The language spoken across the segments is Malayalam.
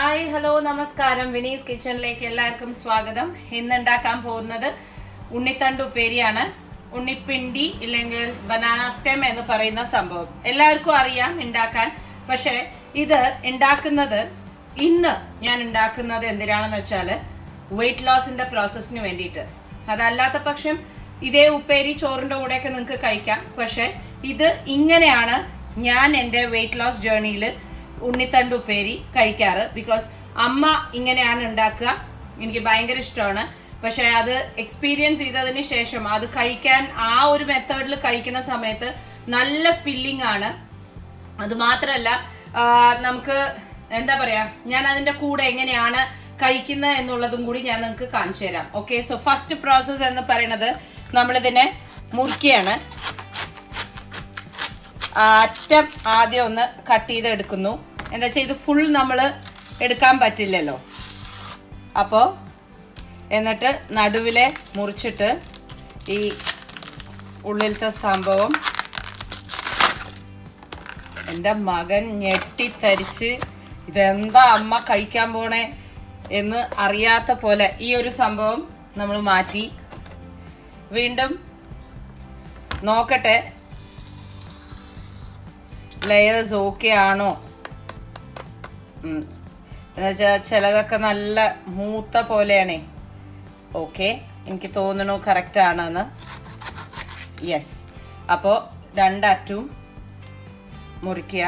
ഹായ് ഹലോ നമസ്കാരം വിനീസ് കിച്ചണിലേക്ക് എല്ലാവർക്കും സ്വാഗതം ഇന്ന് ഉണ്ടാക്കാൻ പോകുന്നത് ഉണ്ണിത്തണ്ട് ഉപ്പേരിയാണ് ഉണ്ണിപ്പിണ്ടി ഇല്ലെങ്കിൽ ബനാന സ്റ്റെം എന്ന് പറയുന്ന സംഭവം എല്ലാവർക്കും അറിയാം ഉണ്ടാക്കാൻ പക്ഷെ ഇത് ഉണ്ടാക്കുന്നത് ഇന്ന് ഞാൻ ഉണ്ടാക്കുന്നത് എന്തിനാണെന്ന് വെച്ചാൽ വെയിറ്റ് ലോസിന്റെ പ്രോസസ്സിന് വേണ്ടിയിട്ട് അതല്ലാത്ത പക്ഷം ഇതേ ഉപ്പേരി ചോറിന്റെ കൂടെയൊക്കെ നിങ്ങൾക്ക് കഴിക്കാം പക്ഷെ ഇത് ഇങ്ങനെയാണ് ഞാൻ എൻ്റെ വെയിറ്റ് ലോസ് ജേർണിയിൽ ഉണ്ണിത്തണ്ട് ഉപ്പേരി കഴിക്കാറ് ബിക്കോസ് അമ്മ ഇങ്ങനെയാണ് ഉണ്ടാക്കുക എനിക്ക് ഭയങ്കര ഇഷ്ടമാണ് പക്ഷെ അത് എക്സ്പീരിയൻസ് ചെയ്തതിന് ശേഷം അത് കഴിക്കാൻ ആ ഒരു മെത്തേഡിൽ കഴിക്കുന്ന സമയത്ത് നല്ല ഫില്ലിംഗ് ആണ് അത് മാത്രല്ല ആ, നമുക്ക് എന്താ പറയാ ഞാൻ അതിന്റെ കൂടെ എങ്ങനെയാണ് കഴിക്കുന്നത് എന്നുള്ളതും കൂടി ഞാൻ നിങ്ങൾക്ക് കാണിച്ചു തരാം ഓക്കെ സോ ഫസ്റ്റ് പ്രോസസ്സ് എന്ന് പറയുന്നത് നമ്മളിതിനെ മുറിക്കുകയാണ് ആ അറ്റം ആദ്യം ഒന്ന് കട്ട് ചെയ്ത് എടുക്കുന്നു എന്താ വെച്ചാൽ ഇത് ഫുൾ നമ്മൾ എടുക്കാൻ പറ്റില്ലല്ലോ അപ്പോൾ എന്നിട്ട് നടുവിലെ മുറിച്ചിട്ട് ഈ ഉള്ളിലത്തെ സംഭവം എൻ്റെ മകൻ ഞെട്ടിത്തരിച്ച് ഇതെന്താ അമ്മ കഴിക്കാൻ പോണേ എന്ന് അറിയാത്ത പോലെ ഈ ഒരു സംഭവം നമ്മൾ മാറ്റി വീണ്ടും നോക്കട്ടെ ലെയേഴ്സ് ഓക്കെ ആണോ ഉം. എന്നുവെച്ചാ ചിലതൊക്കെ നല്ല മൂത്ത പോലെയാണേ ഓക്കെ എനിക്ക് തോന്നുന്നു കറക്റ്റ് ആണെന്ന് യെസ് അപ്പോൾ രണ്ടറ്റും മുറിക്കുക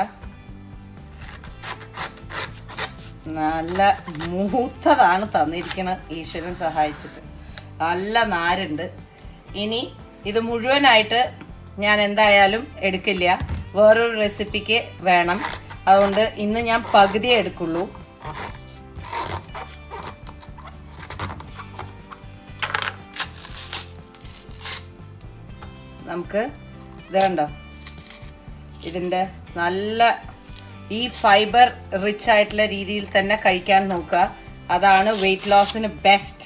നല്ല മൂത്തതാണ് തന്നിരിക്കുന്നത് ഈശ്വരൻ സഹായിച്ചിട്ട് നല്ല നാരുണ്ട് ഇനി ഇത് മുഴുവനായിട്ട് ഞാൻ എന്തായാലും എടുക്കില്ല വേറൊരു റെസിപ്പിക്ക് വേണം അതുകൊണ്ട് ഇന്ന് ഞാൻ പകുതിയേ എടുക്കുള്ളൂ നമുക്ക് ഇത് കണ്ടോ ഇതിൻ്റെ നല്ല ഈ ഫൈബർ റിച്ച് ആയിട്ടുള്ള രീതിയിൽ തന്നെ കഴിക്കാൻ നോക്കുക അതാണ് വെയിറ്റ് ലോസിന് ബെസ്റ്റ്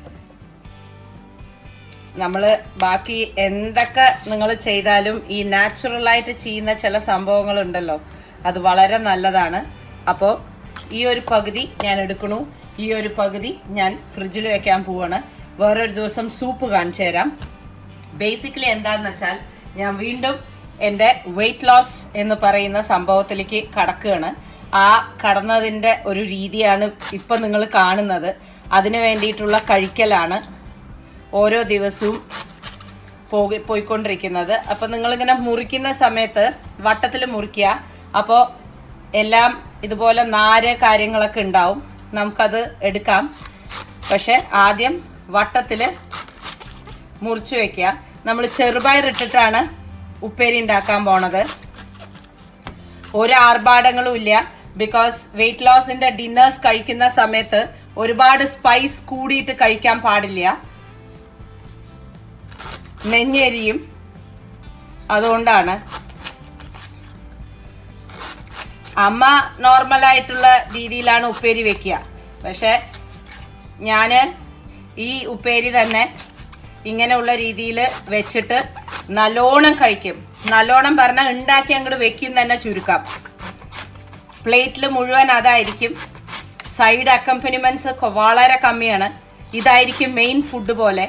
നമ്മൾ ബാക്കി എന്തൊക്കെ നിങ്ങൾ ചെയ്താലും ഈ നാച്ചുറലായിട്ട് ചെയ്യുന്ന ചില സംഭവങ്ങളുണ്ടല്ലോ അത് വളരെ നല്ലതാണ് അപ്പോൾ ഈ ഒരു പകുതി ഞാൻ എടുക്കണു ഈ ഒരു പകുതി ഞാൻ ഫ്രിഡ്ജിൽ വെക്കാൻ പോവാണ് വേറൊരു ദിവസം സൂപ്പ് കാണിച്ചു തരാം ബേസിക്കലി എന്താന്ന് വെച്ചാൽ ഞാൻ വീണ്ടും എൻ്റെ വെയിറ്റ് ലോസ് എന്ന് പറയുന്ന സംഭവത്തിലേക്ക് കടക്കുകയാണ് ആ കടന്നതിൻ്റെ ഒരു രീതിയാണ് ഇപ്പം നിങ്ങൾ കാണുന്നത് അതിന് വേണ്ടിയിട്ടുള്ള കഴിക്കലാണ് ഓരോ ദിവസവും പോയി പോയിക്കൊണ്ടിരിക്കുന്നത് അപ്പം നിങ്ങളിങ്ങനെ മുറിക്കുന്ന സമയത്ത് വട്ടത്തിൽ മുറിക്കുക അപ്പോൾ എല്ലാം ഇതുപോലെ നാര് കാര്യങ്ങളൊക്കെ ഉണ്ടാവും നമുക്കത് എടുക്കാം പക്ഷെ ആദ്യം വട്ടത്തിൽ മുറിച്ച് വെക്കുക നമ്മൾ ചെറുപയറിട്ടിട്ടാണ് ഉപ്പേരി ഉണ്ടാക്കാൻ പോണത് ഒരു ആർഭാടങ്ങളും ഇല്ല ബിക്കോസ് വെയിറ്റ് ലോസിന്റെ ഡിന്നേഴ്സ് കഴിക്കുന്ന സമയത്ത് ഒരുപാട് സ്പൈസ് കൂടിയിട്ട് കഴിക്കാൻ പാടില്ല നെഞ്ഞെരിയും അതുകൊണ്ടാണ് അമ്മ നോർമലായിട്ടുള്ള രീതിയിലാണ് ഉപ്പേരി വെക്കുക പക്ഷെ ഞാന് ഈ ഉപ്പേരി തന്നെ ഇങ്ങനെയുള്ള രീതിയിൽ വെച്ചിട്ട് നല്ലോണം കഴിക്കും നല്ലോണം പറഞ്ഞാൽ ഉണ്ടാക്കി അങ്ങോട്ട് വെക്കും തന്നെ ചുരുക്കാം പ്ലേറ്റിൽ മുഴുവൻ അതായിരിക്കും സൈഡ് അക്കമ്പനിമെന്റ്സ് വളരെ കമ്മിയാണ് ഇതായിരിക്കും മെയിൻ ഫുഡ് പോലെ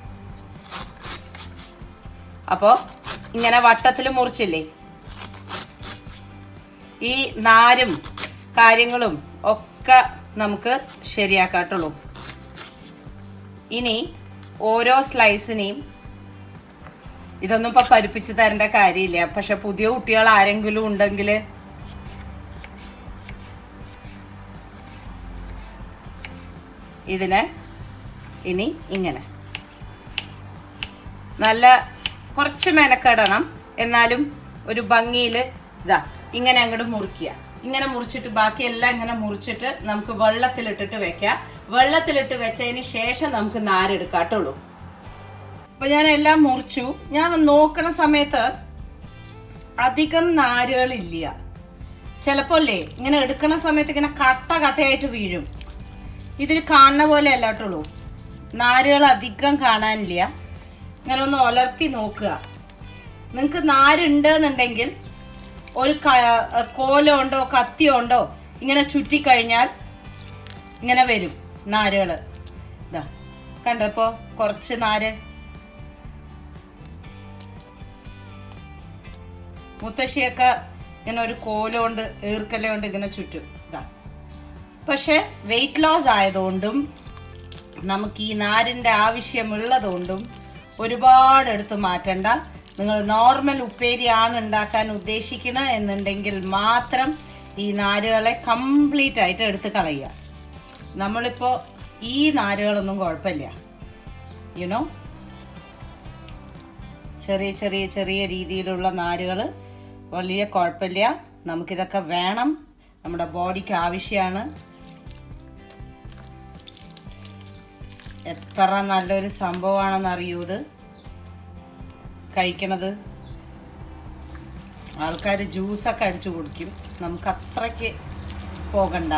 അപ്പോൾ ഇങ്ങനെ വട്ടത്തിൽ മുറിച്ചില്ലേ ഈ നാരും കാര്യങ്ങളും ഒക്കെ നമുക്ക് ശരിയാക്കാട്ടുള്ളൂ ഇനി ഓരോ സ്ലൈസിനെയും ഇതൊന്നും ഇപ്പൊ പഠിപ്പിച്ചു തരേണ്ട കാര്യമില്ല പക്ഷെ പുതിയ കുട്ടികൾ ആരെങ്കിലും ഉണ്ടെങ്കിൽ ഇതിനെ ഇനി ഇങ്ങനെ നല്ല കുറച്ച് മെനക്കെടണം എന്നാലും ഒരു ഭംഗിയിൽ ഇതാ ഇങ്ങനെ അങ്ങോട്ട് മുറിക്കുക ഇങ്ങനെ മുറിച്ചിട്ട് ബാക്കിയെല്ലാം ഇങ്ങനെ മുറിച്ചിട്ട് നമുക്ക് വെള്ളത്തിലിട്ടിട്ട് വെക്കാം വെള്ളത്തിലിട്ട് വെച്ചതിന് ശേഷം നമുക്ക് നാരെടുക്കാട്ടുള്ളൂ അപ്പൊ ഞാൻ എല്ലാം മുറിച്ചു ഞാൻ നോക്കണ സമയത്ത് അധികം നാരുകളില്ല ചിലപ്പോ അല്ലേ ഇങ്ങനെ എടുക്കണ സമയത്ത് ഇങ്ങനെ കട്ട കട്ടയായിട്ട് വീഴും ഇതിൽ കാണുന്ന പോലെ അല്ലാട്ടുള്ളൂ നാരുകൾ അധികം കാണാനില്ല ഇങ്ങനെ ഒന്ന് ഒലർത്തി നോക്കുക നിങ്ങൾക്ക് നാരുണ്ട് എന്നുണ്ടെങ്കിൽ ഒരു ക- കോലോ ഉണ്ടോ കത്തിയോ ഉണ്ടോ ഇങ്ങനെ ചുറ്റിക്കഴിഞ്ഞാൽ ഇങ്ങനെ വരും നാരുകൾ ഇതാ കണ്ടോ ഇപ്പോൾ കുറച്ച് നാര് മുത്തശ്ശിയൊക്കെ ഇങ്ങനെ ഒരു കോലുകൊണ്ട് ഈർക്കല കൊണ്ട് ഇങ്ങനെ ചുറ്റും ഇതാ പക്ഷെ വെയിറ്റ് ലോസ് ആയതുകൊണ്ടും നമുക്ക് ഈ നാരിൻ്റെ ആവശ്യമുള്ളതുകൊണ്ടും ഒരുപാട് എടുത്ത് മാറ്റണ്ട നിങ്ങൾ നോർമൽ ഉപ്പേരിയാണ് ഉണ്ടാക്കാൻ ഉദ്ദേശിക്കുന്നത് എന്നുണ്ടെങ്കിൽ മാത്രം ഈ നാരുകളെ കംപ്ലീറ്റ് ആയിട്ട് എടുത്ത് കളയുക നമ്മളിപ്പോൾ ഈ നാരുകളൊന്നും കുഴപ്പമില്ല യുനോ ചെറിയ ചെറിയ ചെറിയ രീതിയിലുള്ള നാരുകൾ വലിയ കുഴപ്പമില്ല നമുക്കിതൊക്കെ വേണം നമ്മുടെ ബോഡിക്ക് ആവശ്യമാണ് എത്ര നല്ലൊരു സംഭവമാണെന്ന് അറിയൂ ഇത് കഴിക്കണത് ആൾക്കാർ ജ്യൂസൊക്കെ അടിച്ചു കുടിക്കും നമുക്ക് അത്രയ്ക്ക് പോകണ്ട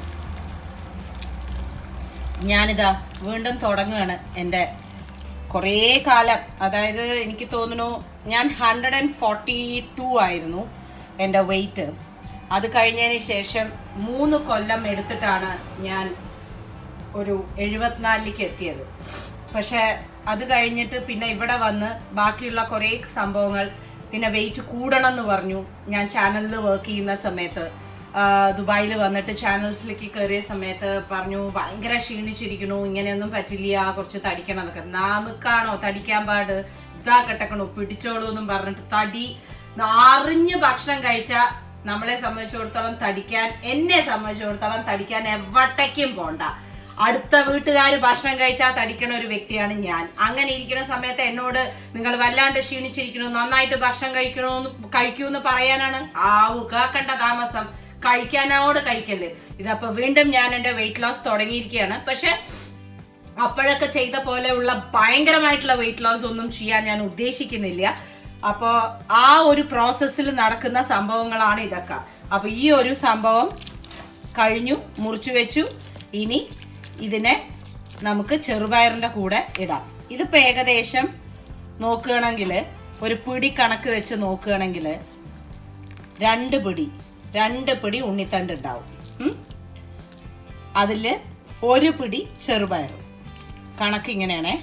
ഞാനിതാ വീണ്ടും തുടങ്ങുകയാണ് എൻ്റെ കുറേ കാലം അതായത് എനിക്ക് തോന്നുന്നു ഞാൻ ഹൺഡ്രഡ് ആൻഡ് ഫോർട്ടി ടു ആയിരുന്നു എൻ്റെ വെയിറ്റ് അത് കഴിഞ്ഞതിന് ശേഷം മൂന്ന് കൊല്ലം എടുത്തിട്ടാണ് ഞാൻ ഒരു എഴുപത്തിനാലിലേക്ക് എത്തിയത് പക്ഷെ അത് കഴിഞ്ഞിട്ട് പിന്നെ ഇവിടെ വന്ന് ബാക്കിയുള്ള കുറേ സംഭവങ്ങൾ പിന്നെ വെയിറ്റ് കൂടണം എന്ന് പറഞ്ഞു ഞാൻ ചാനലിൽ വർക്ക് ചെയ്യുന്ന സമയത്ത് ദുബായിൽ വന്നിട്ട് ചാനൽസിലേക്ക് കയറിയ സമയത്ത് പറഞ്ഞു ഭയങ്കര ക്ഷീണിച്ചിരിക്കണു ഇങ്ങനെയൊന്നും പറ്റില്ല കുറച്ച് തടിക്കണം എന്നൊക്കെ നമുക്കാണോ തടിക്കാൻ പാട് ഇതാ കെട്ടക്കണു പിടിച്ചോളൂ എന്നും പറഞ്ഞിട്ട് തടി അറിഞ്ഞ് ഭക്ഷണം കഴിച്ചാൽ നമ്മളെ സംബന്ധിച്ചിടത്തോളം തടിക്കാൻ എന്നെ സംബന്ധിച്ചിടത്തോളം തടിക്കാൻ എവട്ടയ്ക്കും പോണ്ട അടുത്ത വീട്ടുകാർ ഭക്ഷണം കഴിച്ചാൽ തടിക്കണ ഒരു വ്യക്തിയാണ് ഞാൻ അങ്ങനെ ഇരിക്കുന്ന സമയത്ത് എന്നോട് നിങ്ങൾ വല്ലാണ്ട് ക്ഷീണിച്ചിരിക്കണു നന്നായിട്ട് ഭക്ഷണം കഴിക്കണമെന്ന് കഴിക്കൂന്ന് പറയാനാണ് ആവു കേക്കണ്ട താമസം കഴിക്കാനോട് കഴിക്കല് ഇതപ്പോ വീണ്ടും ഞാൻ എന്റെ വെയിറ്റ് ലോസ് തുടങ്ങിയിരിക്കുകയാണ് പക്ഷെ അപ്പോഴൊക്കെ ചെയ്ത പോലെയുള്ള ഭയങ്കരമായിട്ടുള്ള വെയിറ്റ് ലോസ് ഒന്നും ചെയ്യാൻ ഞാൻ ഉദ്ദേശിക്കുന്നില്ല അപ്പോൾ ആ ഒരു പ്രോസസ്സിൽ നടക്കുന്ന സംഭവങ്ങളാണ് ഇതൊക്കെ അപ്പോൾ ഈ ഒരു സംഭവം കഴിഞ്ഞു മുറിച്ചു വെച്ചു ഇനി ഇതിനെ നമുക്ക് ചെറുപയറിൻ്റെ കൂടെ ഇടാം ഇതിപ്പോൾ ഏകദേശം നോക്കുകയാണെങ്കിൽ ഒരു പിടി കണക്ക് വെച്ച് നോക്കുകയാണെങ്കിൽ രണ്ട് പിടി രണ്ട് പിടി ഉണ്ണിത്തണ്ട് ഉണ്ടാവും ഉം? അതില് ഒരു പിടി ചെറുപയർ കണക്ക് ഇങ്ങനെയാണേ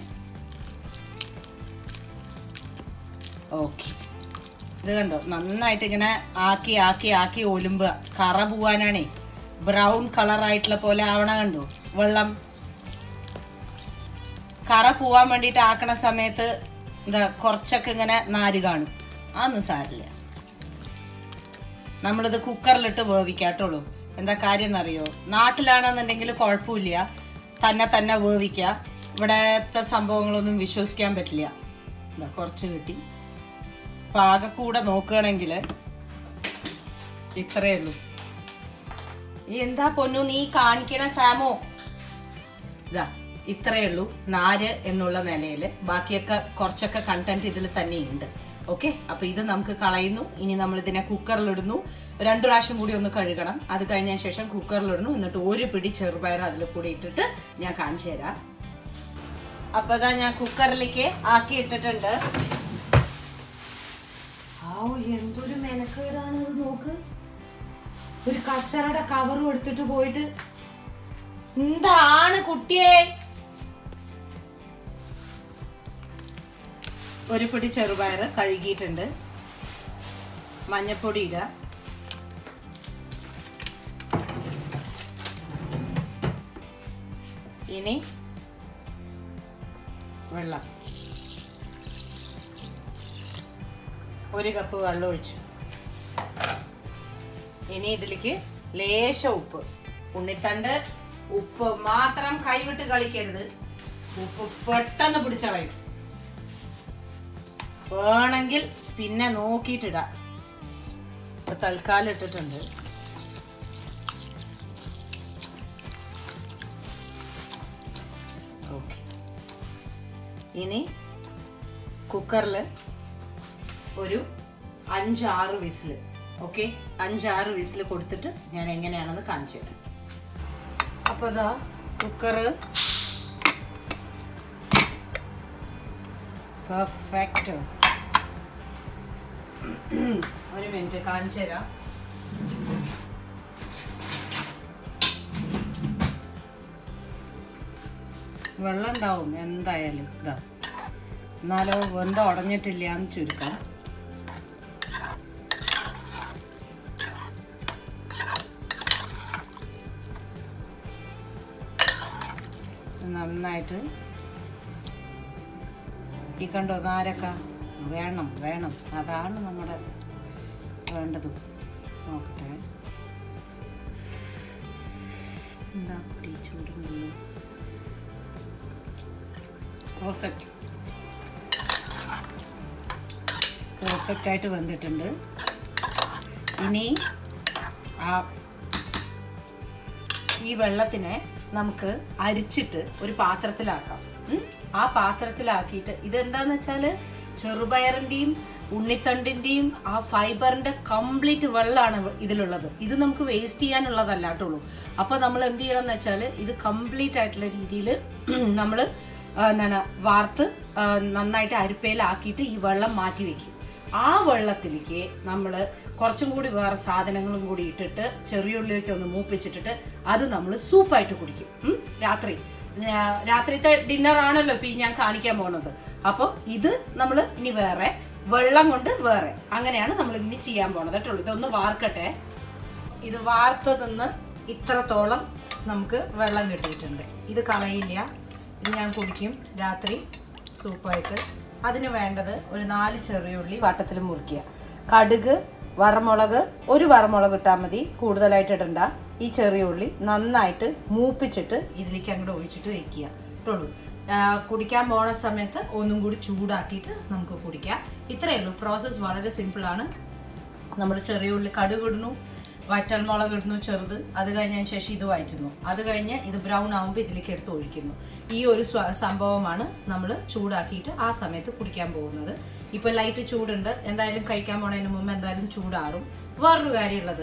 ഓക്കെ ഇത് കണ്ടോ നന്നായിട്ട് ഇങ്ങനെ ആക്കി ആക്കി ആക്കി ഒലുമ്പുക കറ പോവാനാണേ ബ്രൗൺ കളർ ആയിട്ടുള്ള പോലെ ആവണ കണ്ടോ വെള്ളം കറ പോവാൻ വേണ്ടിയിട്ട് ആക്കണ സമയത്ത് എന്താ കുറച്ചൊക്കെ ഇങ്ങനെ നാര് കാണും അതൊന്നും സാരില്ല നമ്മളിത് കുക്കറിലിട്ട് വേവിക്കാട്ടുള്ളൂ എന്താ കാര്യം എന്നറിയോ നാട്ടിലാണെന്നുണ്ടെങ്കിൽ കുഴപ്പമില്ല തന്നെ തന്നെ വേവിക്കുക ഇവിടത്തെ സംഭവങ്ങളൊന്നും വിശ്വസിക്കാൻ പറ്റില്ല എന്താ കുറച്ച് കിട്ടി പാകക്കൂടെ നോക്കുകയാണെങ്കിൽ ഇത്രയേ ഉള്ളൂ ഈ എന്താ പൊന്നു നീ കാണിക്കണ സാമോ ഇതാ ഇത്രയേ ഉള്ളൂ നാല് എന്നുള്ള നിലയിൽ ബാക്കിയൊക്കെ കുറച്ചൊക്കെ കണ്ടന്റ് ഇതിൽ തന്നെ ഉണ്ട് ഓക്കെ അപ്പൊ ഇത് നമുക്ക് കളയുന്നു ഇനി നമ്മൾ ഇതിനെ കുക്കറിലിടുന്നു രണ്ടു പ്രാവശ്യം കൂടി ഒന്ന് കഴുകണം അത് കഴിഞ്ഞതിന് ശേഷം കുക്കറിലിടുന്നു എന്നിട്ട് ഒരു പിടി ചെറുപയർ അതിൽ കൂടി ഇട്ടിട്ട് ഞാൻ കാണിച്ചു തരാം അപ്പൊ ഇതാ ഞാൻ കുക്കറിലേക്ക് ആക്കി ഇട്ടിട്ടുണ്ട് ആ എന്തൊരു മെനക്കേടാണ് ഇത് നോക്ക് ഒരു കച്ചറയുടെ കവറും എടുത്തിട്ട് പോയിട്ട് എന്താണ് കുട്ടിയെ ഒരു പിടി ചെറുപയർ കഴുകിയിട്ടുണ്ട് മഞ്ഞപ്പൊടി ഇടുക ഇനി വെള്ളം ഒരു കപ്പ് വെള്ളം ഒഴിച്ചു ഇനി ഇതിലേക്ക് ലേശ ഉപ്പ് ഉണ്ണിത്തണ്ട് ഉപ്പ് മാത്രം കൈവിട്ട് കളിക്കരുത് ഉപ്പ് പെട്ടെന്ന് പിടിച്ചളയും വേണമെങ്കിൽ പിന്നെ നോക്കിയിട്ടിടാം ഇപ്പൊ തൽക്കാലം ഇട്ടിട്ടുണ്ട് ഓക്കെ ഇനി കുക്കറിൽ ഒരു അഞ്ചാറ് വിസിൽ ഓക്കെ അഞ്ചാറ് വിസിൽ കൊടുത്തിട്ട് ഞാൻ എങ്ങനെയാണെന്ന് കാണിച്ചു തരാം അപ്പോൾ ഇതാ കുക്കറ് പെർഫെക്റ്റ് ഒരു മിനിറ്റ് കാണിച്ചു തരാം വെള്ളം ഉണ്ടാവും എന്തായാലും ഇതാ എന്നാലോ വെന്ത ഉടഞ്ഞിട്ടില്ല എന്ന് ചുരുക്കാം നന്നായിട്ട് ഈ കണ്ടോ നാരക്ക വേണം വേണം അതാണ് നമ്മുടെ വേണ്ടത് നോക്കട്ടെ എന്താ കുട്ടി ചൂടുണ്ടല്ലോ പെർഫെക്റ്റ് പെർഫെക്റ്റ് ആയിട്ട് വെന്തിട്ടുണ്ട് ഇനി ആ ഈ വെള്ളത്തിനെ നമുക്ക് അരിച്ചിട്ട് ഒരു പാത്രത്തിലാക്കാം ഉം? ആ പാത്രത്തിലാക്കിയിട്ട് ഇതെന്താന്ന് വെച്ചാല് ചെറുപയറിന്റെയും ഉണ്ണിത്തണ്ടിന്റെയും ആ ഫൈബറിന്റെ കംപ്ലീറ്റ് വെള്ളമാണ് ഇതിലുള്ളത് ഇത് നമുക്ക് വേസ്റ്റ് ചെയ്യാനുള്ളതല്ല കേട്ടുള്ളൂ അപ്പൊ നമ്മൾ എന്ത് ചെയ്യണം എന്ന് വെച്ചാൽ ഇത് കംപ്ലീറ്റ് ആയിട്ടുള്ള രീതിയിൽ നമ്മൾ എന്താണ് വാർത്ത് ആ, നന്നായിട്ട് അരിപ്പയിലാക്കിയിട്ട് ഈ വെള്ളം മാറ്റി വെക്കും ആ വെള്ളത്തിലേക്ക് നമ്മൾ കുറച്ചും കൂടി വേറെ സാധനങ്ങളും കൂടി ഇട്ടിട്ട് ചെറിയുള്ളിയൊക്കെ ഒന്ന് മൂപ്പിച്ചിട്ടിട്ട് അത് നമ്മൾ സൂപ്പായിട്ട് കുടിക്കും ഉം? രാത്രി ഞാ- രാത്രിത്തെ ഡിന്നർ ആണല്ലോ ഇപ്പൊ ഈ ഞാൻ കാണിക്കാൻ പോകുന്നത് അപ്പോൾ ഇത് നമ്മൾ ഇനി വേറെ വെള്ളം കൊണ്ട് വേറെ അങ്ങനെയാണ് നമ്മൾ ഇനി ചെയ്യാൻ പോണത് കേട്ടോ ഇതൊന്ന് വാർക്കട്ടെ ഇത് വാർത്ത് നിന്ന് ഇത്രത്തോളം നമുക്ക് വെള്ളം കിട്ടിയിട്ടുണ്ട് ഇത് കളയില്ല ഇത് ഞാൻ കുടിക്കും രാത്രി സൂപ്പായിട്ട് അതിന് വേണ്ടത് ഒരു നാല് ചെറിയ ഉള്ളി വട്ടത്തിൽ മുറിക്കുക കടുക് വറമുളക് ഒരു വറമുളക് ഇട്ടാൽ മതി കൂടുതലായിട്ട് ഇടണ്ട ഈ ചെറിയ ഉള്ളി നന്നായിട്ട് മൂപ്പിച്ചിട്ട് ഇതിലേക്ക് അങ്ങോട്ട് ഒഴിച്ചിട്ട് വെക്കുക ഇട്ടുള്ളൂ കുടിക്കാൻ പോണ സമയത്ത് ഒന്നും കൂടി ചൂടാക്കിയിട്ട് നമുക്ക് കുടിക്കാം ഇത്രയേ ഉള്ളൂ പ്രോസസ്സ് വളരെ സിമ്പിളാണ് നമ്മൾ ചെറിയ ഉള്ളി കടുക് ഇടുന്നു വറ്റൽമുളക് ഇടുന്നു ചെറുത് അത് കഴിഞ്ഞതിന് ശേഷം ഇത് വഴറ്റുന്നു അത് കഴിഞ്ഞ് ഇത് ബ്രൗൺ ആകുമ്പോൾ ഇതിലേക്ക് എടുത്ത് ഒഴിക്കുന്നു ഈ ഒരു സ്വ- സംഭവമാണ് നമ്മൾ ചൂടാക്കിയിട്ട് ആ സമയത്ത് കുടിക്കാൻ പോകുന്നത് ഇപ്പൊ ലൈറ്റ് ചൂടുണ്ട് എന്തായാലും കഴിക്കാൻ പോണതിന് മുമ്പ് എന്തായാലും ചൂടാറും വേറൊരു കാര്യമുള്ളത്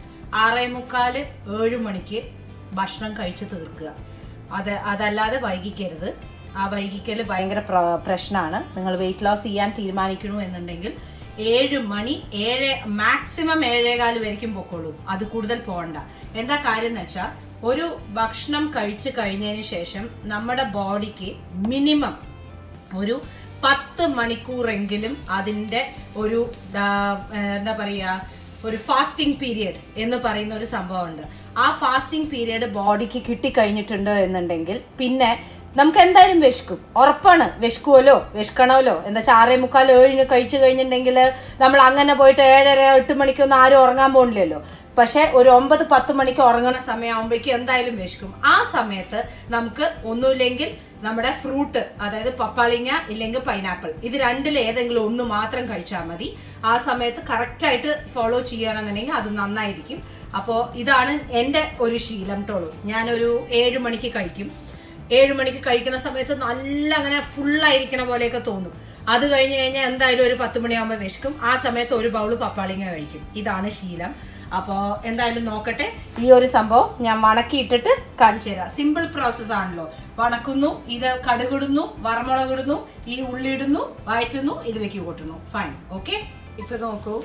ആറേ മുക്കാല് ഏഴ് മണിക്ക് ഭക്ഷണം കഴിച്ച് തീർക്കുക അത് അതല്ലാതെ വൈകിക്കരുത് ആ വൈകിക്കൽ ഭയങ്കര പ്ര- പ്രശ്നമാണ് നിങ്ങൾ വെയിറ്റ് ലോസ് ചെയ്യാൻ തീരുമാനിക്കണു എന്നുണ്ടെങ്കിൽ ഏഴ് മണി ഏഴ് മാക്സിമം ഏഴേകാല് വരയ്ക്കും പൊക്കോളൂ അത് കൂടുതൽ പോകണ്ട എന്താ കാര്യം എന്ന് വെച്ചാൽ ഒരു ഭക്ഷണം കഴിച്ചു കഴിഞ്ഞതിന് ശേഷം നമ്മുടെ ബോഡിക്ക് മിനിമം ഒരു പത്ത് മണിക്കൂറെങ്കിലും അതിൻ്റെ ഒരു ആ, എന്താ പറയുക ഒരു ഫാസ്റ്റിംഗ് പീരിയഡ് എന്ന് പറയുന്ന ഒരു സംഭവമുണ്ട് ആ ഫാസ്റ്റിംഗ് പീരിയഡ് ബോഡിക്ക് കിട്ടിക്കഴിഞ്ഞിട്ടുണ്ട് എന്നുണ്ടെങ്കിൽ പിന്നെ നമുക്ക് എന്തായാലും വിശക്കും ഉറപ്പാണ് വിശക്കുമല്ലോ വിശക്കണമല്ലോ എന്താ വെച്ചാൽ ആറേ മുക്കാൽ ഏഴിന് കഴിച്ചു കഴിഞ്ഞിട്ടുണ്ടെങ്കിൽ നമ്മൾ അങ്ങനെ പോയിട്ട് ഏഴര എട്ട് മണിക്കൊന്നും ആരും ഉറങ്ങാൻ പോണില്ലല്ലോ പക്ഷെ ഒരു ഒമ്പത് പത്ത് മണിക്ക് ഉറങ്ങുന്ന സമയമാകുമ്പോഴേക്കും എന്തായാലും വിശക്കും ആ സമയത്ത് നമുക്ക് ഒന്നുമില്ലെങ്കിൽ നമ്മുടെ ഫ്രൂട്ട് അതായത് പപ്പാളിങ്ങ ഇല്ലെങ്കിൽ പൈനാപ്പിൾ ഇത് രണ്ടിൽ ഏതെങ്കിലും ഒന്ന് മാത്രം കഴിച്ചാൽ മതി ആ സമയത്ത് കറക്റ്റായിട്ട് ഫോളോ ചെയ്യുകയാണെന്നുണ്ടെങ്കിൽ അത് നന്നായിരിക്കും അപ്പോൾ ഇതാണ് എൻ്റെ ഒരു ശീലം ടോളൂ ഞാനൊരു ഏഴ് മണിക്ക് കഴിക്കും ഏഴ് മണിക്ക് കഴിക്കുന്ന സമയത്ത് നല്ല അങ്ങനെ ഫുള്ളായിരിക്കണ പോലെയൊക്കെ തോന്നും അത് കഴിഞ്ഞ് കഴിഞ്ഞാൽ എന്തായാലും ഒരു പത്ത് മണിയാകുമ്പോൾ വിശക്കും ആ സമയത്ത് ഒരു ബൗള് പപ്പാളിങ്ങ കഴിക്കും ഇതാണ് ശീലം അപ്പോൾ എന്തായാലും നോക്കട്ടെ ഈ ഒരു സംഭവം ഞാൻ മണക്കിയിട്ടിട്ട് കാണിച്ചു തരാം സിമ്പിൾ പ്രോസസ് ആണല്ലോ വണക്കുന്നു ഇത് കടുകിടുന്നു വറമുളകിടുന്നു ഈ ഉള്ളി ഇടുന്നു വയറ്റുന്നു ഇതിലേക്ക് കൂട്ടുന്നു ഫൈൻ ഓക്കെ ഇപ്പൊ നോക്കൂ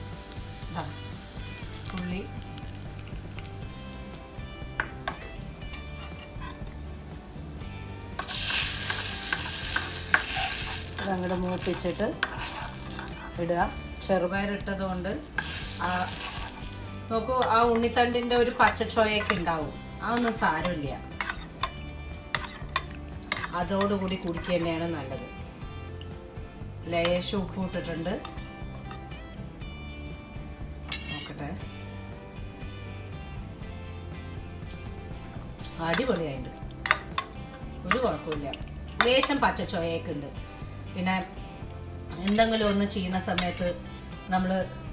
ദാ, ഉള്ളി ഇതങ്ങോട്ട് മൂപ്പിച്ചിട്ട് ഇടുക ചെറുപയറിട്ടത് കൊണ്ട് ആ നോക്കൂ ആ ഉണ്ണിത്തണ്ടിന്റെ ഒരു പച്ചച്ചോയൊക്കെ ഉണ്ടാവും അതൊന്നും സാരമില്ല അതോടുകൂടി കുടിക്കുക തന്നെയാണ് നല്ലത് ലേശം ഉപ്പ് ഇട്ടിട്ടുണ്ട് നോക്കട്ടെ അടിപൊളിയായിട്ട് ഒരു കുഴപ്പമില്ല ലേശം പച്ചച്ചോയൊക്കെ ഉണ്ട് പിന്നെ എന്തെങ്കിലും ഒന്ന് ചെയ്യുന്ന സമയത്ത് നമ്മൾ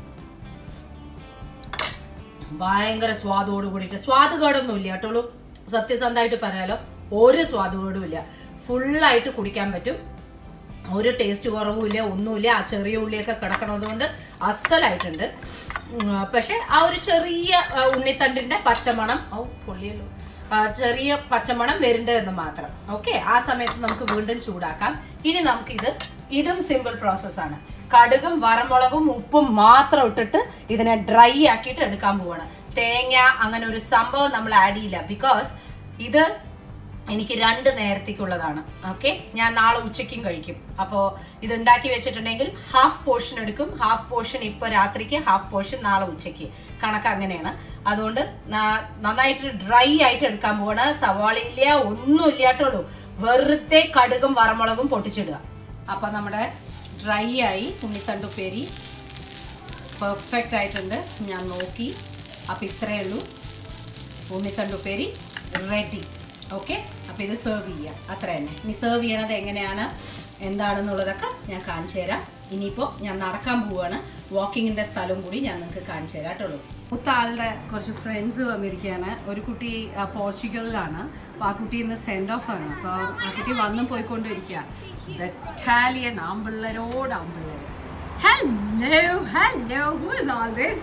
ഭയങ്കര സ്വാദോട് കൂടിയിട്ട് സ്വാദ് കേടൊന്നും ഇല്ല കേട്ടോളൂ സത്യസന്ധമായിട്ട് പറയാലോ ഒരു സ്വാദ് കേടും ഇല്ല ഫുള്ളായിട്ട് കുടിക്കാൻ പറ്റും ഒരു ടേസ്റ്റ് കുറവുമില്ല ഒന്നുമില്ല ആ ചെറിയ ഉള്ളിയൊക്കെ കിടക്കണത് കൊണ്ട് അസലായിട്ടുണ്ട് ഉം, പക്ഷെ ആ ഒരു ചെറിയ ആ, ഉണ്ണിത്തണ്ടിന്റെ പച്ചമണം ഓ പൊള്ളിയല്ലോ ആ, ചെറിയ പച്ചമണം വരേണ്ടതെന്ന് മാത്രം ഓക്കെ ആ സമയത്ത് നമുക്ക് വീണ്ടും ചൂടാക്കാം ഇനി നമുക്ക് ഇത് ഇതും സിമ്പിൾ പ്രോസസ്സാണ് കടുകും വറമുളകും ഉപ്പും മാത്രം ഇട്ടിട്ട് ഇതിനെ ഡ്രൈ ആക്കിയിട്ട് എടുക്കാൻ പോവാണ് തേങ്ങ അങ്ങനെ ഒരു സംഭവം നമ്മൾ ആഡ് ചെയ്യില്ല ബിക്കോസ് ഇത് എനിക്ക് രണ്ട് നേരത്തേക്കുള്ളതാണ് ഓക്കെ ഞാൻ നാളെ ഉച്ചയ്ക്കും കഴിക്കും അപ്പോൾ ഇത് ഉണ്ടാക്കി വെച്ചിട്ടുണ്ടെങ്കിൽ ഹാഫ് പോർഷൻ എടുക്കും ഹാഫ് പോർഷൻ ഇപ്പൊ രാത്രിക്ക് ഹാഫ് പോർഷൻ നാളെ ഉച്ചയ്ക്ക് കണക്ക് അങ്ങനെയാണ് അതുകൊണ്ട് ന- നന്നായിട്ട് ഡ്രൈ ആയിട്ട് എടുക്കാൻ പോവാണ് സവാളയില്ല ഒന്നും ഇല്ലാട്ടുള്ളൂ വെറുതെ കടുകും വറമുളകും പൊട്ടിച്ചിടുക അപ്പൊ നമ്മുടെ ഡ്രൈ ആയി ഉണ്ണിത്തണ്ടുപ്പേരി പെർഫെക്റ്റ് ആയിട്ടുണ്ട് ഞാൻ നോക്കി അപ്പൊ ഇത്രയേ ഉള്ളൂ ഉണ്ണിത്തണ്ടുപ്പേരി റെഡി ഓക്കെ അപ്പോൾ ഇത് സെർവ് ചെയ്യുക അത്ര തന്നെ ഇനി സെർവ് ചെയ്യണത് എങ്ങനെയാണ് എന്താണെന്നുള്ളതൊക്കെ ഞാൻ കാണിച്ചു തരാം ഇനിയിപ്പോൾ ഞാൻ നടക്കാൻ പോവാണ് വാക്കിങ്ങിൻ്റെ സ്ഥലം കൂടി ഞാൻ നിങ്ങൾക്ക് കാണിച്ചു തരാം കേട്ടുള്ളൂ മൂത്ത ആളുടെ കുറച്ച് ഫ്രണ്ട്സ് വന്നിരിക്കുകയാണ് ഒരു കുട്ടി ആ, പോർച്ചുഗലിലാണ് അപ്പോൾ ആ കുട്ടി ഇന്ന് സെൻഡ് ഓഫ് ആണ് അപ്പോൾ ആ കുട്ടി വന്നും പോയിക്കൊണ്ടിരിക്കുക ഇറ്റാലിയൻ ആമ്പിള്ളരോട് ആമ്പിള്ളേർ hello hello who is all this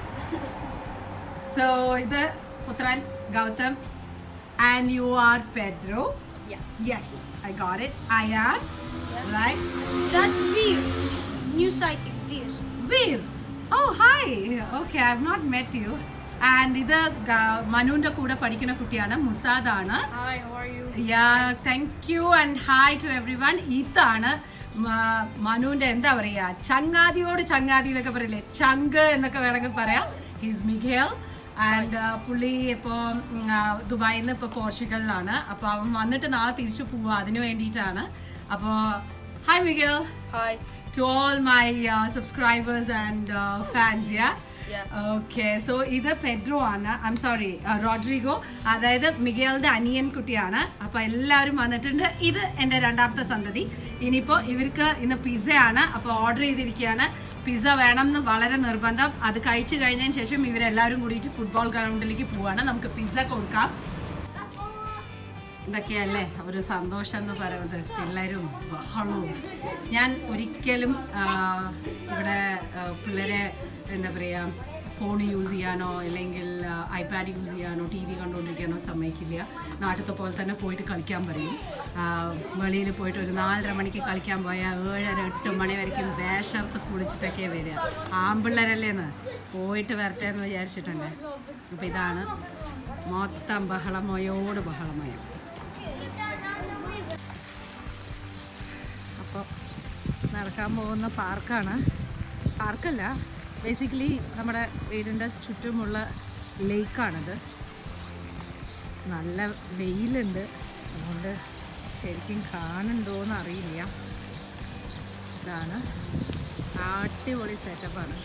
So, ഇത് പുത്രൻ Gautam and you are Pedro. Yeah. Yes, I got it. I am. Right? That's Veer. New sighting, Veer. Veer. Oh, hi. Okay, I have not met you. And ഇത് ഗ- മനുവിന്റെ കൂടെ പഠിക്കുന്ന കുട്ടിയാണ് മുസാദാണ് Hi, how are you? Yeah thank you and hi to everyone ഇതാണ് മ- മനുവിന്റെ എന്താ പറയാ ചങ്ങാതിയോട് ചങ്ങാതി എന്നൊക്കെ പറയില്ലേ ചങ്ക് എന്നൊക്കെ വേണമെങ്കിൽ പറയാം ഹിസ് മിഖേൽ ആൻഡ് പുള്ളി ഇപ്പോൾ ദുബായിൽ നിന്ന് ഇപ്പോൾ പോർച്ചുഗലിലാണ് അപ്പോൾ അവൻ വന്നിട്ട് നാളെ തിരിച്ചു പോവുക അതിന് വേണ്ടിയിട്ടാണ് അപ്പോൾ hi Miguel Hi. To all my subscribers and fans yeah Yeah. Okay so ഇത് പെഡ്രോ ആണ് ഐ എം സോറി റോഡ്രിഗോ അതായത് മിഗേലിന്റെ അനിയൻ കുട്ടിയാണ് അപ്പൊ എല്ലാവരും വന്നിട്ടുണ്ട് ഇത് എന്റെ രണ്ടാമത്തെ സന്തതി ഇനിയിപ്പോ ഇവർക്ക് ഇന്ന് പിസ്സ ആണ് അപ്പൊ ഓർഡർ ചെയ്തിരിക്കുകയാണ് പിസ്സ വേണം എന്ന് വളരെ നിർബന്ധം അത് കഴിച്ചു കഴിഞ്ഞതിന് ശേഷം ഇവരെല്ലാവരും കൂടിയിട്ട് ഫുട്ബോൾ ഗ്രൗണ്ടിലേക്ക് പോവാണ് നമുക്ക് പിസ്സ കൊടുക്കാം ഇതൊക്കെയല്ലേ ഒരു സന്തോഷം എന്ന് പറയുന്നത് പിള്ളേരും ബഹളവും ഞാൻ ഒരിക്കലും ആ, ഇവിടെ ആ, പിള്ളേരെ എന്താ പറയുക ഫോൺ യൂസ് ചെയ്യാനോ അല്ലെങ്കിൽ ഐപാഡ് യൂസ് ചെയ്യാനോ ടി വി കണ്ടുകൊണ്ടിരിക്കാനോ സമ്മതിക്കില്ല നാട്ടിലത്തെ പോലെ തന്നെ പോയിട്ട് കളിക്കാൻ പറയും വെളിയിൽ പോയിട്ട് ഒരു നാലര മണിക്ക് കളിക്കാൻ പോയാൽ ഏഴര എട്ട് മണി വരയ്ക്കും വേഷർത്ത് കുളിച്ചിട്ടൊക്കെ വരിക ആമ്പിള്ളേരല്ലേന്ന് പോയിട്ട് വരട്ടെ എന്ന് വിചാരിച്ചിട്ടുണ്ട് അപ്പോൾ ഇതാണ് മൊത്തം ബഹളമയോട് ബഹളമയം അപ്പോൾ നടക്കാൻ പോകുന്ന പാർക്കാണ് പാർക്കല്ല ബേസിക്കലി നമ്മുടെ വീടിൻ്റെ ചുറ്റുമുള്ള ലേക്കാണിത് നല്ല വെയിലുണ്ട് അതുകൊണ്ട് ശരിക്കും കാണുന്നുണ്ടോ എന്ന് അറിയില്ല ഇതാണ് അടിപൊളി സെറ്റപ്പാണ്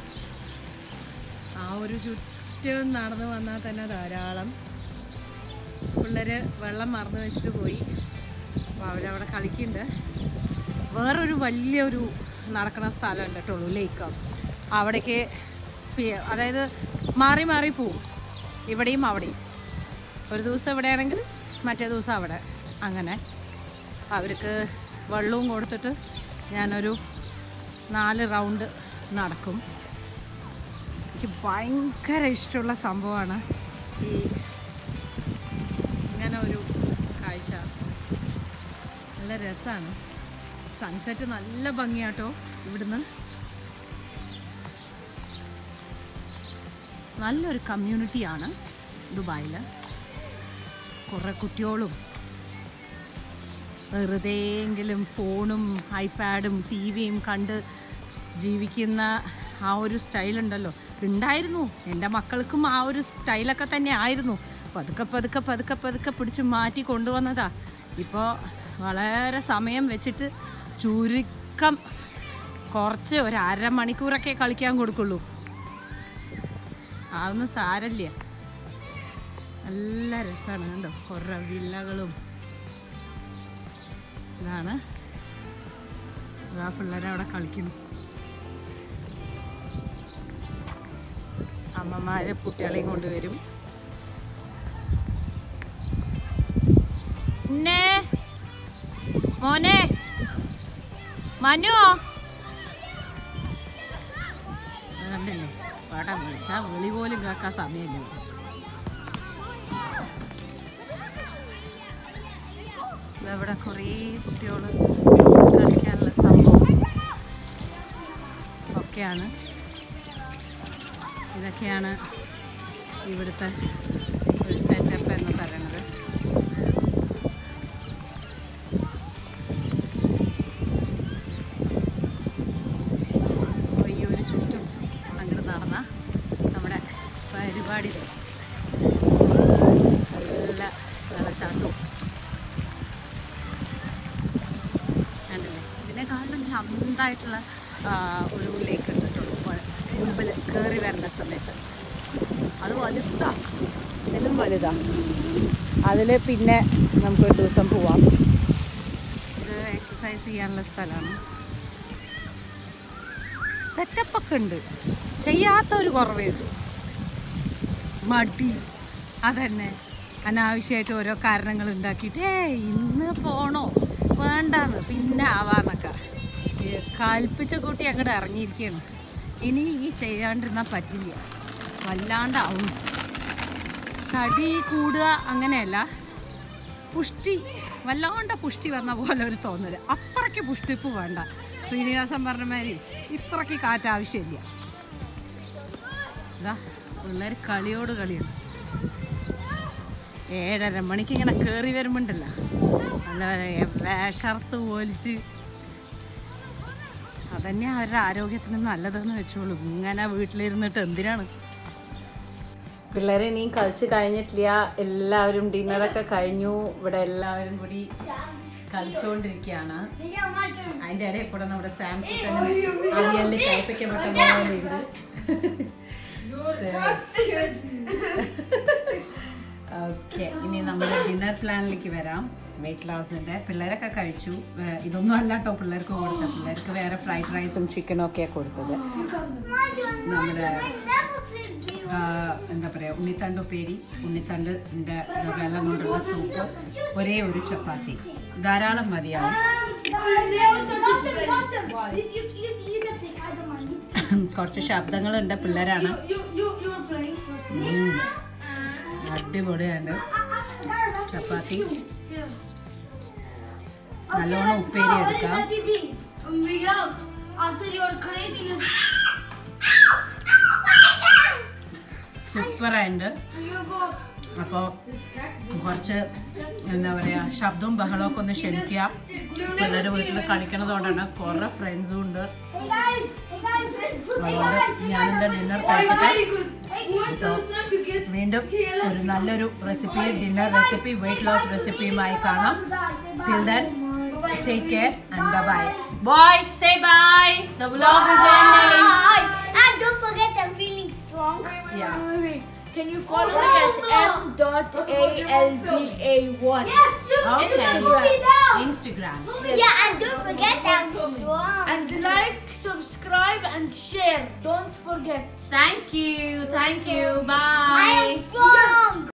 ആ ഒരു ചുറ്റും നടന്നു വന്നാൽ തന്നെ ധാരാളം പിള്ളേർ വെള്ളം മറന്നു വെച്ചിട്ട് പോയി അപ്പോൾ അവരവിടെ കളിക്കുന്നുണ്ട് വേറൊരു വലിയൊരു നടക്കുന്ന സ്ഥലമുണ്ട് കേട്ടുള്ളൂ ലേക്ക് അവിടേക്ക് പി- അതായത് മാറി മാറി പോവും ഇവിടെയും അവിടെയും ഒരു ദിവസം ഇവിടെയാണെങ്കിൽ മറ്റേ ദിവസം അവിടെ അങ്ങനെ അവർക്ക് വെള്ളവും കൊടുത്തിട്ട് ഞാനൊരു നാല് റൗണ്ട് നടക്കും എനിക്ക് ഭയങ്കര ഇഷ്ടമുള്ള സംഭവമാണ് ഈ ഇങ്ങനെ ഒരു കാഴ്ച നല്ല രസമാണ് സൺസെറ്റ് നല്ല ഭംഗിയാട്ടോ ഇവിടുന്ന് നല്ലൊരു കമ്മ്യൂണിറ്റിയാണ് ദുബായിൽ കുറേ കുട്ടികളും വെറുതെയെങ്കിലും ഫോണും ഐപാഡും ടി വിയും കണ്ട് ജീവിക്കുന്ന ആ ഒരു സ്റ്റൈലുണ്ടല്ലോ ഉണ്ടായിരുന്നു എൻ്റെ മക്കൾക്കും ആ ഒരു സ്റ്റൈലൊക്കെ തന്നെ ആയിരുന്നു പതുക്കെ പതുക്കെ പതുക്കെ പതുക്കെ പിടിച്ച് മാറ്റി കൊണ്ടുവന്നതാ ഇപ്പോൾ വളരെ സമയം വെച്ചിട്ട് ചുരുക്കം കുറച്ച് ഒരു അരമണിക്കൂറൊക്കെ കളിക്കാൻ കൊടുക്കുള്ളൂ അതൊന്നും സാരല്ല നല്ല രസമാണ് കണ്ടോ കുറേ വില്ലകളും ഇതാണ് ആ പിള്ളേരെ അവിടെ കളിക്കുന്നു അമ്മമാര് കുട്ടികളെയും കൊണ്ടുവരും പിന്നെ മോനെ മനുവോ അത് കണ്ടില്ലേ പാടാ വിളിച്ചാ വിളി പോലും കേൾക്കാൻ സമയമില്ല ഇവിടെ കുറേ കുട്ടികൾ കളിക്കാനുള്ള സംഭവം ഒക്കെയാണ് ഇതൊക്കെയാണ് ഇവിടുത്തെ ഒരു സെറ്റപ്പ് എന്ന് പറയുന്നത് സ്വന്തമായിട്ടുള്ള ആ, ഒരു ലേക്ക് ഉണ്ട് കേട്ടോ ഇപ്പോൾ മുമ്പിൽ കയറി വരേണ്ട സമയത്ത് അത് വലുതാ ഇതിലും വലുതാ അതിൽ പിന്നെ നമുക്കൊരു ദിവസം പോവാം ഇത് എക്സസൈസ് ചെയ്യാനുള്ള സ്ഥലമാണ് സെറ്റപ്പൊക്കെ ഉണ്ട് ചെയ്യാത്ത ഒരു കുറവേ ഉള്ളൂ മടി അതന്നെ അനാവശ്യമായിട്ട് ഓരോ കാരണങ്ങൾ ഉണ്ടാക്കിയിട്ട് ഏ ഇന്ന് പോണോ വേണ്ടാന്ന് പിന്നെ ആവാന്നൊക്കെ ഈ കൽപ്പിച്ച കൂട്ടി അങ്ങോട്ട് ഇറങ്ങിയിരിക്കുകയാണ് ഇനി ഈ ചെയ്യാണ്ടിരുന്നാൽ പറ്റില്ല വല്ലാണ്ടാവും തടി കൂടുക അങ്ങനെയല്ല പുഷ്ടി വല്ലാണ്ട പുഷ്ടി വന്ന പോലെ ഒരു തോന്നല് അത്രയ്ക്ക് പുഷ്ടിപ്പ് വേണ്ട ശ്രീനിവാസൻ പറഞ്ഞ മാതിരി ഇത്രയ്ക്ക് കാറ്റ് ആവശ്യമില്ല ഇതാ പിള്ളേർ കളിയോട് കളിയാണ് ഏഴര മണിക്ക് ഇങ്ങനെ കയറി വരുമ്പോണ്ടല്ലോ നല്ല വേഷർത്ത് പോലിച്ച് അതന്നെ അവരുടെ ആരോഗ്യത്തിന് നല്ലതെന്ന് വെച്ചോളൂ ഇങ്ങനെ വീട്ടിലിരുന്നിട്ട് എന്തിനാണ് പിള്ളേരെ ഇനിയും കളിച്ച് കഴിഞ്ഞിട്ടില്ല എല്ലാവരും ഡിന്നറൊക്കെ കഴിഞ്ഞു ഇവിടെ എല്ലാവരും കൂടി കളിച്ചുകൊണ്ടിരിക്കുകയാണ് അതിന്റെ ഇടയിൽ കൂടെ നമ്മുടെ സാം അവിയലിൽ കയ്പ്പിക്കപ്പെട്ട പോലെ ഉണ്ട് ഓക്കെ ഇനി നമ്മൾ ഡിന്നർ പ്ലാനിലേക്ക് വരാം വെയിറ്റ് ലോസിന്റെ പിള്ളേരൊക്കെ കഴിച്ചു ഏഹ് ഇതൊന്നും അല്ല കേട്ടോ പിള്ളേർക്ക് കൊടുത്തത് പിള്ളേർക്ക് വേറെ ഫ്രൈഡ് റൈസും ചിക്കനും ഒക്കെയാണ് കൊടുത്തത് നമ്മുടെ ആ, എന്താ പറയുക ഉണ്ണിത്തണ്ട് ഉപ്പേരി ഉണ്ണിത്തണ്ടിൻ്റെ വെള്ളം കൊണ്ടുള്ള സൂപ്പ് ഒരേ ഒരു ചപ്പാത്തി ധാരാളം മതിയാവും കുറച്ച് ശബ്ദങ്ങളുണ്ട് പിള്ളേരാണ് ഉം. അടിപൊളിയാണ് ചപ്പാത്തി നല്ലോണം ഉപ്പേരി എടുക്കാം After your craziness, സൂപ്പറായിട്ട് you go. അപ്പോൾ കുറച്ച് എന്താ പറയുക ശബ്ദവും ബഹളമൊക്കെ ഒന്ന് ക്ഷമിക്കുക പിള്ളേർ വീട്ടിൽ കളിക്കണതുകൊണ്ടാണ് കുറേ ഫ്രണ്ട്സും ഉണ്ട് Hey guys, hey guys, അതുകൊണ്ട് ഞാനെൻ്റെ ഡിന്നർ കഴിക്കട്ടെ good. Hey, what's So, വീണ്ടും ഒരു നല്ലൊരു recipe dinner recipe weight loss റെസിപ്പിയുമായി കാണാം till then take care and bye boy say bye the vlog is ending Bye. And don't forget I'm feeling strong. Yeah Can you follow me at m dot a l b a one? Yes, you Okay. just put me down. Instagram Yeah, and don't forget I'm strong. And like, subscribe, and share. Don't forget. Thank you. Thank you. I Bye. am strong.